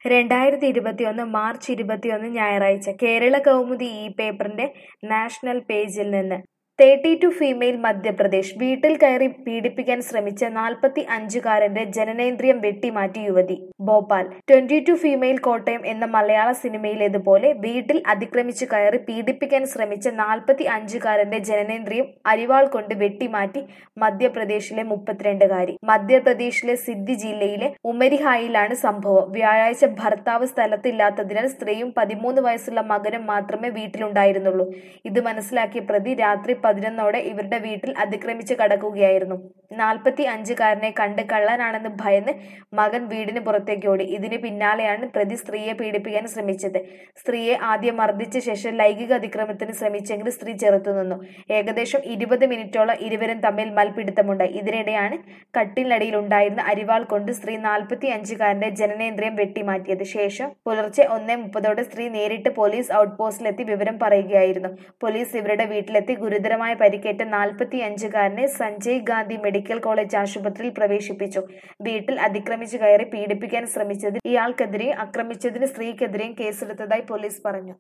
രണ്ടായിരത്തി ഇരുപത്തിയൊന്ന് മാർച്ച് ഇരുപത്തിയൊന്ന് ഞായറാഴ്ച കേരള കൗമുദി ഈ പേപ്പറിന്റെ നാഷണൽ പേജിൽ നിന്ന് തേർട്ടി ടു ഫീമെയിൽ മധ്യപ്രദേശ് വീട്ടിൽ കയറി പീഡിപ്പിക്കാൻ ശ്രമിച്ച നാൽപ്പത്തി അഞ്ചുകാരന്റെ ജനനേന്ദ്രിയം വെട്ടിമാറ്റി യുവതി Bhopal twenty two female Kottayam എന്ന മലയാള സിനിമയിലേതുപോലെ വീട്ടിൽ അതിക്രമിച്ചു കയറി പീഡിപ്പിക്കാൻ ശ്രമിച്ച നാൽപ്പത്തി അഞ്ചുകാരന്റെ ജനനേന്ദ്രിയം അരിവാൾ കൊണ്ട് വെട്ടിമാറ്റി മധ്യപ്രദേശിലെ മുപ്പത്തിരണ്ടുകാരി മധ്യപ്രദേശിലെ സിദ്ധി ജില്ലയിലെ ഉമരിഹായിലാണ് സംഭവം വ്യാഴാഴ്ച ഭർത്താവ് സ്ഥലത്തില്ലാത്തതിനാൽ സ്ത്രീയും പതിമൂന്ന് വയസ്സുള്ള മകനും മാത്രമേ വീട്ടിലുണ്ടായിരുന്നുള്ളൂ ഇത് മനസ്സിലാക്കിയ പ്രതി രാത്രി പതിനൊന്നോടെ ഇവരുടെ വീട്ടിൽ അതിക്രമിച്ച് കടക്കുകയായിരുന്നു നാൽപ്പത്തി അഞ്ചുകാരനെ കണ്ട് കള്ളനാണെന്ന് ഭയന്ന് മകൻ വീടിന് പുറത്തേക്ക് ഓടി ഇതിന് പിന്നാലെയാണ് പ്രതി സ്ത്രീയെ പീഡിപ്പിക്കാൻ ശ്രമിച്ചത് സ്ത്രീയെ ആദ്യം മർദ്ദിച്ച ശേഷം ലൈംഗിക അതിക്രമത്തിന് ശ്രമിച്ചെങ്കിലും സ്ത്രീ ചെറുത്തുനിന്നു ഏകദേശം ഇരുപത് മിനിറ്റോളം ഇരുവരും തമ്മിൽ മൽപിടുത്തമുണ്ടായി ഇതിനിടെയാണ് കട്ടിലിനടിയിൽ ഉണ്ടായിരുന്ന അരിവാൾ കൊണ്ട് സ്ത്രീ നാൽപ്പത്തി അഞ്ചുകാരന്റെ ജനനേന്ദ്രിയം വെട്ടിമാറ്റിയത് ശേഷം പുലർച്ചെ ഒന്നേ മുപ്പതോടെ സ്ത്രീ നേരിട്ട് പോലീസ് ഔട്ട് പോസ്റ്റിലെത്തി വിവരം പറയുകയായിരുന്നു പോലീസ് ഇവരുടെ വീട്ടിലെത്തി ഗുരുതരമായ പരിക്കേറ്റ നാൽപ്പത്തി അഞ്ചുകാരനെ സഞ്ജയ് ഗാന്ധി മെഡിക്കൽ കോളേജ് ആശുപത്രിയിൽ പ്രവേശിപ്പിച്ചു വീട്ടിൽ അതിക്രമിച്ചു കയറി പീഡിപ്പിക്കാൻ ശ്രമിച്ചതിൽ ഇയാൾക്കെതിരെയും ആക്രമിച്ചതിന് സ്ത്രീക്കെതിരെയും കേസെടുത്തതായി പോലീസ് പറഞ്ഞു